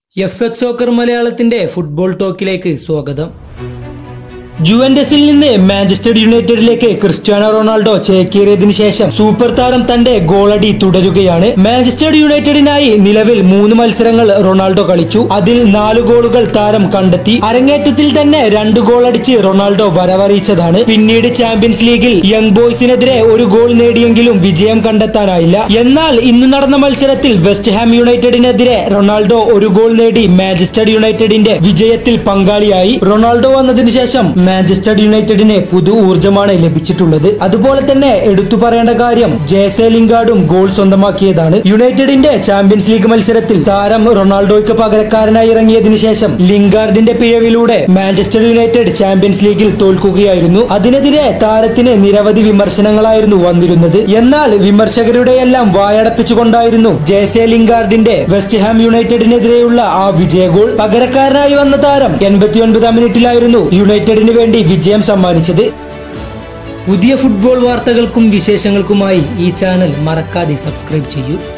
F X soccer മലയാളത്തിന്റെ football ടോക്കിലേക്ക് സ്വാഗതം ജുവന്റസിൽ നിന്ന് മാഞ്ചസ്റ്റർ യുണൈറ്റഡിലേക്ക് ക്രിസ്ത്യാനോ റൊണാൾഡോ ചേക്കേറിയതിനു ശേഷം സൂപ്പർ താരം തന്റെ ഗോളടി തുടരുകയാണ് മാഞ്ചസ്റ്റർ യുണൈറ്റഡിനായി നിലവിൽ മൂന്ന് മത്സരങ്ങൾ റൊണാൾഡോ കളിച്ചു അതിൽ നാല് ഗോളുകൾ താരം കണ്ടെത്തി അരങ്ങേറ്റത്തിൽ തന്നെ രണ്ട് ഗോൾ അടിച്ച് റൊണാൾഡോ വരവറിയിച്ചതാണ് പിന്നീട് ചാമ്പ്യൻസ് ലീഗിൽ യങ് ബോയ്സിനെതിരെ ഒരു ഗോൾ നേടിയെങ്കിലും വിജയം കണ്ടെത്താനായില്ല എന്നാൽ ഇന്ന് നടന്ന മത്സരത്തിൽ വെസ്റ്റ് ഹാം യുണൈറ്റഡിനെതിരെ റൊണാൾഡോ ഒരു ഗോൾ നേടി മാഞ്ചസ്റ്റർ യുണൈറ്റഡിന്റെ വിജയത്തിൽ പങ്കാളിയായി റൊണാൾഡോ വന്നതിന് ശേഷം മാഞ്ചസ്റ്റർ യുണൈറ്റഡിന് പുതു ഊർജ്ജമാണ് ലഭിച്ചിട്ടുള്ളത് അതുപോലെ തന്നെ എടുത്തു പറയേണ്ട കാര്യം ജേസെ ലിംഗാർഡും ഗോൾ സ്വന്തമാക്കിയതാണ് യുണൈറ്റഡിന്റെ ചാമ്പ്യൻസ് ലീഗ് മത്സരത്തിൽ താരം റൊണാൾഡോയ്ക്ക് പകരക്കാരനായി ഇറങ്ങിയതിനു ശേഷം ലിംഗാർഡിന്റെ പിഴവിലൂടെ മാഞ്ചസ്റ്റർ യുണൈറ്റഡ് ചാമ്പ്യൻസ് ലീഗിൽ തോൽക്കുകയായിരുന്നു അതിനെതിരെ താരത്തിന് നിരവധി വിമർശനങ്ങളായിരുന്നു വന്നിരുന്നത് എന്നാൽ വിമർശകരുടെയെല്ലാം വായടപ്പിച്ചുകൊണ്ടായിരുന്നു ജേസെ ലിംഗാർഡിന്റെ വെസ്റ്റ് ഹാം യുണൈറ്റഡിനെതിരെയുള്ള ആ വിജയ ഗോൾ പകരക്കാരനായി വന്ന താരം എൺപത്തിയൊൻപതാം മിനിറ്റിലായിരുന്നു യുണൈറ്റഡിന് വേണ്ടി വിജയം സമ്മാനിച്ചത് പുതിയ ഫുട്ബോൾ വാർത്തകൾക്കും വിശേഷങ്ങൾക്കുമായി ഈ ചാനൽ മറക്കാതെ സബ്സ്ക്രൈബ് ചെയ്യൂ